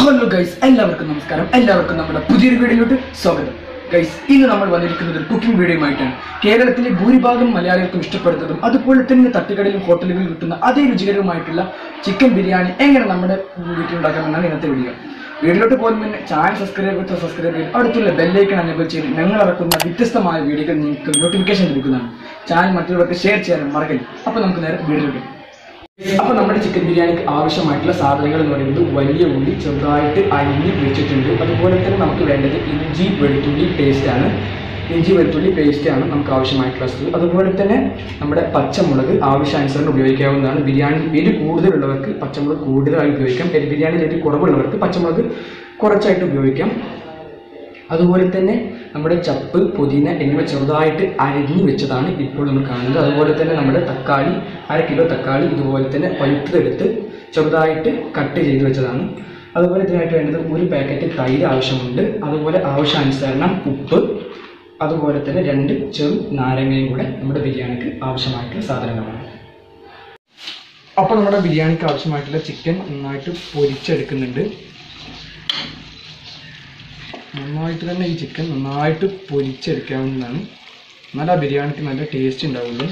Hello guys എല്ലാവർക്കും നമസ്കാരം എല്ലാവർക്കും നമ്മുടെ പുതിയൊരു വീഡിയോയിലോട്ട് സ്വാഗതം ഗൈസ് ഇന്ന് നമ്മൾ വന്നിരിക്കുന്നത് ഒരു കുക്കിംഗ് വീഡിയോയുമായിട്ടാണ് കേരളത്തിലെ ഭൂരിഭാഗം മലയാളികൾക്കും ഇഷ്ടപ്പെടുന്നതും അതുപോലെ തന്നെ തട്ടുകടയിലും ഹോട്ടലുകളിലും കിട്ടുന്ന അതേ രുചികരവുമായിട്ടുള്ള ചിക്കൻ ബിരിയാണി എങ്ങനെ നമ്മുടെ വീട്ടിലുണ്ടാക്കാമെന്നാണ് ഇന്നത്തെ വീഡിയോ വീഡിയോയിലോട്ട് പോകുന്ന മുന്നേ ചാനൽ സബ്സ്ക്രൈബ് ചെയ്ത് സബ്സ്ക്രൈബ് ചെയ്ത് അടുത്തുള്ള ബെല്ലൈക്കൺ അനേബിൾ ചെയ്ത് ഞങ്ങൾ ഇറക്കുന്ന വ്യത്യസ്തമായ വീഡിയോകൾ നിങ്ങൾക്ക് നോട്ടിഫിക്കേഷൻ ലഭിക്കുന്നതാണ് ചാനൽ മറ്റുള്ളവർക്ക് ഷെയർ ചെയ്യാനും മറക്കരുത് അപ്പോൾ നമുക്ക് നേരെ വീഡിയോയിലോട്ട് അപ്പൊ നമ്മുടെ ചിക്കൻ ബിരിയാണിക്ക് ആവശ്യമായിട്ടുള്ള സാധനങ്ങൾ എന്ന് പറയുന്നത് വലിയ ഉള്ളി ചെറുതായിട്ട് അരിഞ്ഞ് വെച്ചിട്ടുണ്ട് അതുപോലെ തന്നെ നമുക്ക് വേണ്ടത് ഇഞ്ചി വെളുത്തുള്ളി പേസ്റ്റ് ആണ് ഇഞ്ചി വെളുത്തുള്ളി പേസ്റ്റ് ആണ് നമുക്ക് ആവശ്യമായിട്ടുള്ള വസ്തു അതുപോലെ തന്നെ നമ്മുടെ പച്ചമുളക് ആവശ്യാനുസരണം ഉപയോഗിക്കാവുന്നതാണ് ബിരിയാണി എരി കൂടുതലുള്ളവർക്ക് പച്ചമുളക് കൂടുതലായി ഉപയോഗിക്കാം എരി ബിരിയാണിയിൽ എരി കുറവുള്ളവർക്ക് പച്ചമുളക് കുറച്ചായിട്ട് ഉപയോഗിക്കാം അതുപോലെ തന്നെ നമ്മുടെ ചപ്പ് പുതിന എന്നിവ ചെറുതായിട്ട് അരിഞ്ഞു വെച്ചതാണ് ഇപ്പോൾ നമ്മൾ കാണുന്നത് അതുപോലെ തന്നെ നമ്മുടെ തക്കാളി അര കിലോ തക്കാളി ഇതുപോലെ തന്നെ പഴുത്തതെടുത്ത് ചെറുതായിട്ട് കട്ട് ചെയ്ത് വെച്ചതാണ് അതുപോലെ ഇതിനായിട്ട് വേണ്ടത് ഒരു പാക്കറ്റ് തൈര് ആവശ്യമുണ്ട് അതുപോലെ ആവശ്യാനുസരണം ഉപ്പ് അതുപോലെ തന്നെ രണ്ട് ചെറു നാരങ്ങയും കൂടെ നമ്മുടെ ബിരിയാണിക്ക് ആവശ്യമായിട്ടുള്ള സാധനങ്ങളാണ് അപ്പോൾ നമ്മുടെ ബിരിയാണിക്ക് ആവശ്യമായിട്ടുള്ള ചിക്കൻ നന്നായിട്ട് പൊരിച്ചെടുക്കുന്നുണ്ട് നന്നായിട്ട് തന്നെ ഈ ചിക്കൻ നന്നായിട്ട് പൊരിച്ചെടുക്കാവുന്നതാണ് എന്നാൽ ആ ബിരിയാണിക്ക് നല്ല ടേസ്റ്റ് ഉണ്ടാവുള്ളൂ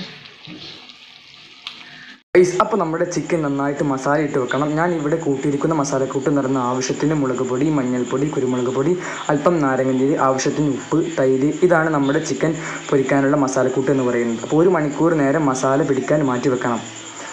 ഗൈസ് അപ്പോൾ നമ്മുടെ ചിക്കൻ നന്നായിട്ട് മസാല ഇട്ട് വെക്കണം ഞാൻ ഇവിടെ കൂട്ടിയിരിക്കുന്ന മസാലക്കൂട്ട് നിറഞ്ഞ ആവശ്യത്തിന് മുളക് പൊടി മഞ്ഞൾപ്പൊടി കുരുമുളക് പൊടി അല്പം നാരങ്ങനീര് ആവശ്യത്തിന് ഉപ്പ് തൈര് ഇതാണ് നമ്മുടെ ചിക്കൻ പൊരിക്കാനുള്ള മസാലക്കൂട്ട് എന്ന് പറയുന്നത് അപ്പോൾ ഒരു മണിക്കൂർ നേരം മസാല പിടിക്കാൻ മാറ്റി വെക്കണം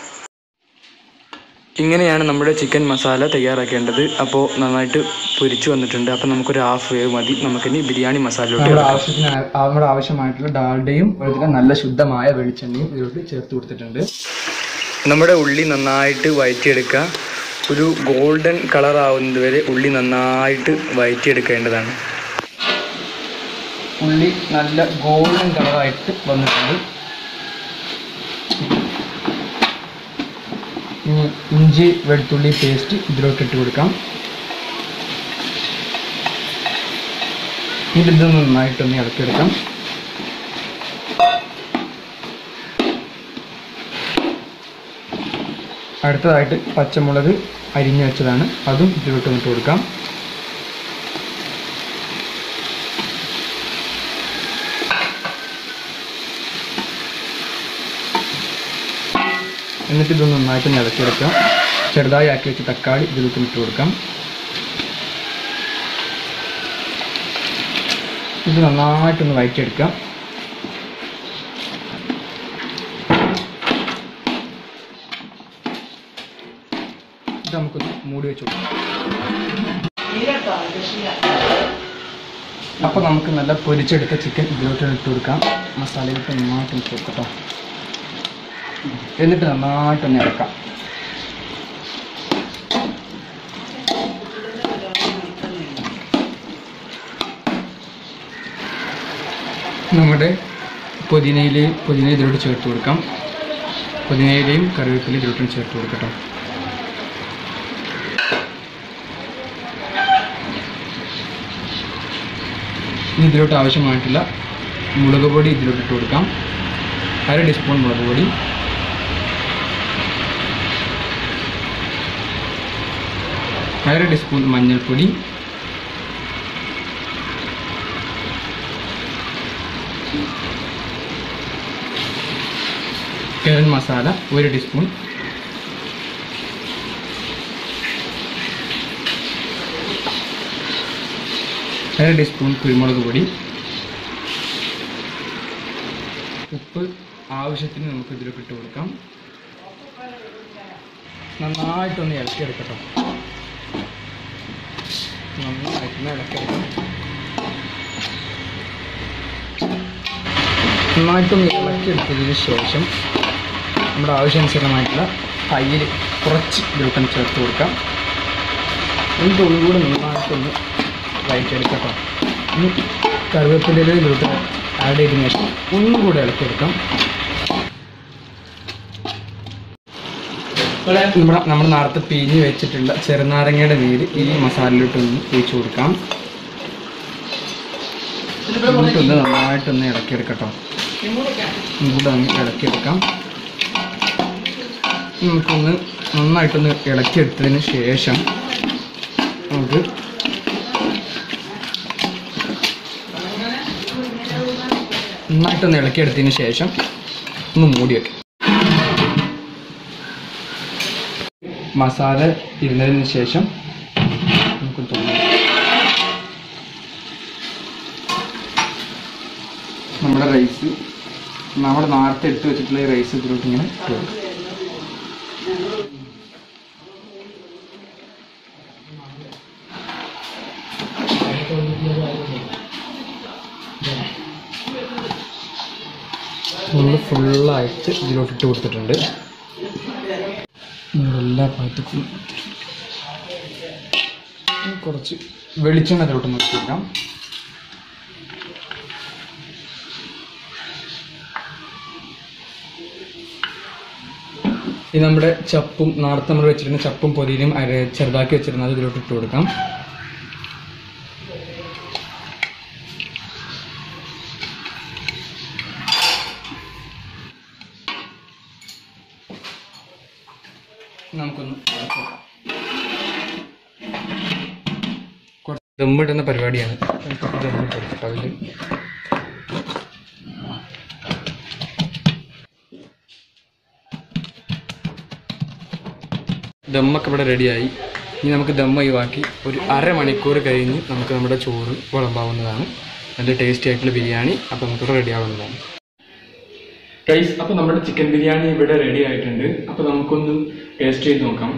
ഇങ്ങനെയാണ് നമ്മുടെ ചിക്കൻ മസാല തയ്യാറാക്കേണ്ടത് അപ്പോൾ നന്നായിട്ട് പൊരിച്ചു വന്നിട്ടുണ്ട് അപ്പോൾ നമുക്കൊരു ഹാഫ് വേവ് മതി നമുക്കിനി ബിരിയാണി മസാലയിലോട്ട് നമ്മുടെ ആവശ്യത്തിന് നമ്മുടെ ആവശ്യമായിട്ടുള്ള ഡാൽഡയും അതുപോലെ നല്ല ശുദ്ധമായ വെളിച്ചെണ്ണയും ഇതിലോട്ട് ചേർത്ത് കൊടുത്തിട്ടുണ്ട് നമ്മുടെ ഉള്ളി നന്നായിട്ട് വഴറ്റിയെടുക്കുക ഒരു ഗോൾഡൻ കളർ ആവുന്നത് വരെ ഉള്ളി നന്നായിട്ട് വഴറ്റിയെടുക്കേണ്ടതാണ് ഉള്ളി നല്ല ഗോൾഡൻ കളറായിട്ട് വന്നിട്ടുണ്ട് ഇനി ഇഞ്ചി വെളുത്തുള്ളി പേസ്റ്റ് ഇതിലോട്ട് ഇട്ട് കൊടുക്കാം ഇത് നന്നായിട്ടൊന്ന് ഇളക്കിയെടുക്കാം അടുത്തതായിട്ട് പച്ചമുളക് അരിഞ്ഞു വെച്ചതാണ് അതും ഇതിലോട്ട് ഇട്ട് കൊടുക്കാം എന്നിട്ട് ഇത് നന്നായിട്ട് നിലച്ചെടുക്കാം ചെറുതായി ആക്കി വെച്ച് തക്കാളി ഇതിലേക്ക് ഇട്ട് കൊടുക്കാം ഇത് നന്നായിട്ടൊന്ന് വഴറ്റിയെടുക്കാം ഇത് നമുക്കൊന്ന് മൂടി വെച്ച് കൊടുക്കാം അപ്പോൾ നമുക്ക് നല്ല പൊരിച്ചെടുത്ത ചിക്കൻ ഇതിലോട്ട് ഇട്ട് കൊടുക്കാം മസാലയിലിട്ട് നന്നായിട്ട് ഇട്ട് കൊടുക്കട്ടോ എന്നിട്ട് നന്നായിട്ടൊന്ന് ഇറക്കാം നമ്മുടെ പുതിനയിലയും പുതിന ഇതിലോട്ട് ചേർത്ത് കൊടുക്കാം പുതിനയിലയും കറിവേപ്പിലയും ഇതിലോട്ട് ചേർത്ത് കൊടുക്കട്ടോ ഇനി ഇതിലോട്ട് ആവശ്യമായിട്ടുള്ള മുളക് പൊടി ഇതിലോട്ട് ഇട്ട് കൊടുക്കാം അര ടീസ്പൂൺ മുളക് പൊടി അര ടീസ്പൂൺ മഞ്ഞൾപ്പൊടി ഗരം മസാല ഒരു ടീസ്പൂൺ അര ടീസ്പൂൺ കുരുമുളക് പൊടി ഉപ്പ് ആവശ്യത്തിന് നമുക്ക് ഇതിലേക്ക് ഇട്ട് കൊടുക്കാം നന്നായിട്ടൊന്ന് ഇളക്കിയെടുക്കട്ടോ നന്നായിട്ടൊന്ന് ഇളക്കിയെടുക്കാം നന്നായിട്ടൊന്ന് ഇളക്കിയെടുത്തതിന് ശേഷം നമ്മുടെ ആവശ്യാനുസരണമായിട്ടുള്ള തൈര് കുറച്ച് ഇതിലോട്ടൊന്ന് ചേർത്ത് കൊടുക്കാം എന്നിട്ട് ഒന്നുകൂടി നന്നായിട്ടൊന്ന് വഴറ്റിയെടുക്കട്ടോ ഇനി കറിവേപ്പിലയിൽ ഇതിലോട്ട് ആഡ് ചെയ്തതിനു ശേഷം ഒന്നും കൂടെ ഇളക്കിയെടുക്കാം നമ്മുടെ നമ്മൾ നേരത്തെ പിഴിഞ്ഞ് വെച്ചിട്ടുള്ള ചെറുനാരങ്ങയുടെ നീര് ഈ മസാലയിലോട്ടൊന്ന് ഒഴിച്ചു കൊടുക്കാം എന്നിട്ടൊന്ന് നന്നായിട്ടൊന്ന് ഇളക്കിയെടുക്കട്ടോ ഇവിടെ ഒന്ന് ഇളക്കിയെടുക്കാം നമുക്കൊന്ന് നന്നായിട്ടൊന്ന് ഇളക്കിയെടുത്തതിന് ശേഷം നമുക്ക് നന്നായിട്ടൊന്ന് ഇളക്കിയെടുത്തതിന് ശേഷം ഒന്ന് മൂടി വെക്കാം മസാല ഇരുന്നതിന് ശേഷം നമുക്ക് തുറന്ന് നമ്മുടെ റൈസ് നമ്മൾ നേരത്തെ എടുത്ത് വെച്ചിട്ടുള്ള ഈ റൈസ് ഇതിലോട്ട് ഇങ്ങനെ ഇട്ട് കൊടുക്കാം നമ്മൾ ഫുള്ളായിട്ട് ഇതിലോട്ട് ഇട്ട് കൊടുത്തിട്ടുണ്ട് നമ്മൾ എല്ലാ ഭാഗത്തേക്കും ഇനി കുറച്ച് വെളിച്ചെണ്ണ ഇതിലോട്ട് നിർത്തി വെക്കാം ഇത് നമ്മുടെ ചപ്പും നേരത്തെ നമ്മൾ വെച്ചിരുന്ന ചപ്പും പൊതിയിലും അര ചെറുതാക്കി വെച്ചിരുന്നത് ഇതിലോട്ട് ഇട്ട് കൊടുക്കാം നമുക്കൊന്ന് ഇളക്കി വെക്കാം. കുറച്ച് ദമ്മിടുന്ന പരിപാടിയാണ് നമുക്ക് ദമ്മിട്ട് കൊടുക്കട്ടെ അതിൽ ദമ്മൊക്കെ ഇവിടെ റെഡിയായി ഇനി നമുക്ക് ദം ഒഴിവാക്കി ഒരു അരമണിക്കൂർ കഴിഞ്ഞ് നമുക്ക് നമ്മുടെ ചോറ് വിളമ്പാവുന്നതാണ് നല്ല ടേസ്റ്റി ആയിട്ടുള്ള ബിരിയാണി അപ്പോൾ നമുക്ക് റെഡി ആവുന്നതാണ് ഗൈസ് അപ്പോൾ നമ്മുടെ ചിക്കൻ ബിരിയാണി ഇവിടെ റെഡി ആയിട്ടുണ്ട് അപ്പോൾ നമുക്കൊന്ന് ടേസ്റ്റ് ചെയ്ത് നോക്കാം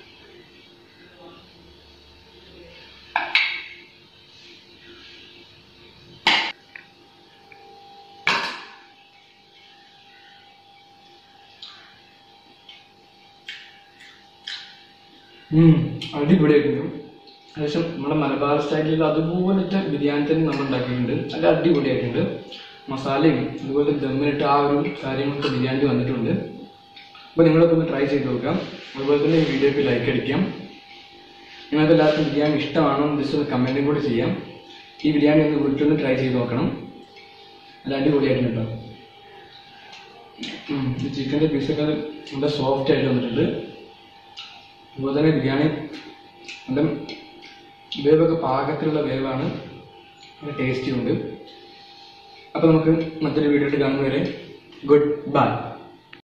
ഉം, അടിപൊളിയായിരുന്നു ഏകദേശം നമ്മുടെ മലബാർ സ്റ്റൈലിൽ അതുപോലത്തെ ബിരിയാണി തന്നെ നമ്മൾ ഉണ്ടാക്കിയിട്ടുണ്ട് നല്ല അടിപൊളിയായിട്ടുണ്ട് മസാലയും അതുപോലെ ദമ്മിനിട്ട് ആ ഒരു കാര്യങ്ങളൊക്കെ ബിരിയാണി വന്നിട്ടുണ്ട് അപ്പോൾ നിങ്ങളൊക്കെ ഒന്ന് ട്രൈ ചെയ്ത് നോക്കാം അതുപോലെ തന്നെ ഈ വീഡിയോക്ക് ലൈക്ക് അടിക്കാം നിങ്ങൾക്ക് എല്ലാവർക്കും ബിരിയാണി ഇഷ്ടമാണോ എന്ന് ജസ്റ്റ് ഒന്ന് കമൻറ്റും കൂടി ചെയ്യാം ഈ ബിരിയാണി ഒന്ന് വീട്ടിലൊന്ന് ട്രൈ ചെയ്ത് നോക്കണം നല്ല അടിപൊളിയായിട്ടുണ്ട് കേട്ടോ ചിക്കൻ്റെ പീസൊക്കെ നല്ല സോഫ്റ്റ് ആയിട്ട് വന്നിട്ടുണ്ട് അതുപോലെ തന്നെ ബിരിയാണി നല്ല വേവൊക്കെ പാകത്തിലുള്ള വേവാണ് നല്ല ടേസ്റ്റി ഉണ്ട് അപ്പോൾ നമുക്ക് മറ്റൊരു വീഡിയോ കാണുന്നവരെ ഗുഡ് ബൈ